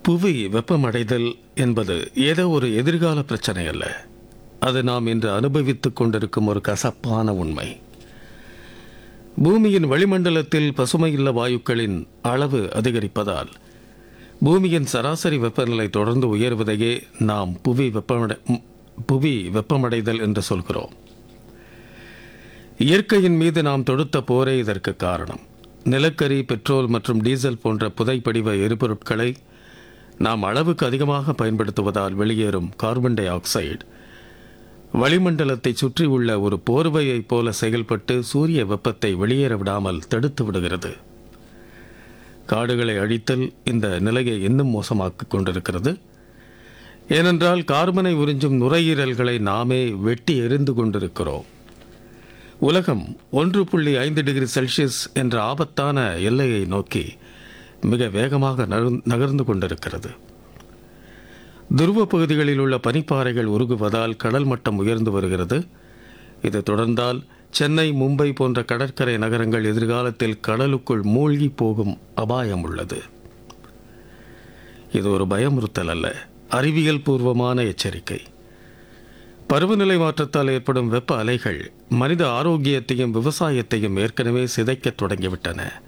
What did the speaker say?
புவி வெப்பமடைதல் என்பது ஏதோ ஒரு எதிர்கால பிரச்சனை அல்ல அது நாம் இன்று அனுபவித்துக் கொண்டிருக்கும் ஒரு கசப்பான உண்மை பூமியின் வளிமண்டலத்தில் பசுமையில்ல வாயுக்களின் அளவு அதிகரிப்பதால் பூமியின் சராசரி வெப்பநிலை தொடர்ந்து உயர்வதையே நாம் புவி வெப்பமடை ம், புவி வெப்பமடைதல் என்று சொல்கிறோம் இயற்கையின் மீது நாம் தொடுத்த போரே இதற்கு காரணம் நிலக்கரி பெட்ரோல் மற்றும் டீசல் போன்ற புதைப்படிவ எரிபொருட்களை நாம் அளவுக்கு அதிகமாக பயன்படுத்துவதால் வெளியேறும் கார்பன் டை ஆக்சைடு வளிமண்டலத்தை சுற்றி உள்ள ஒரு போர்வையைப் போல செயல்பட்டு சூரிய வெப்பத்தை வெளியேற விடாமல் தடுத்து விடுகிறது காடுகளை அழித்தல் இந்த நிலையை இன்னும் மோசமாக்கிக் கொண்டிருக்கிறது ஏனென்றால் கார்பனை உறிஞ்சும் நுரையீரல்களை நாமே வெட்டி எறிந்து கொண்டிருக்கிறோம் உலகம் ஒன்று புள்ளி ஐந்து டிகிரி செல்சியஸ் என்ற ஆபத்தான எல்லையை நோக்கி மிக வேகமாக நகர்ந்து- நகர்ந்து கொண்டிருக்கிறது துருவ பகுதிகளில் உள்ள பனிப்பாறைகள் உருகுவதால் கடல் மட்டம் உயர்ந்து வருகிறது இது தொடர்ந்தால் சென்னை மும்பை போன்ற கடற்கரை நகரங்கள் எதிர்காலத்தில் கடலுக்குள் மூழ்கி போகும் அபாயம் உள்ளது இது ஒரு பயமுறுத்தல் அல்ல அறிவியல் பூர்வமான எச்சரிக்கை பருவநிலை மாற்றத்தால் ஏற்படும் வெப்ப அலைகள் மனித ஆரோக்கியத்தையும் விவசாயத்தையும் ஏற்கனவே சிதைக்கத் தொடங்கிவிட்டன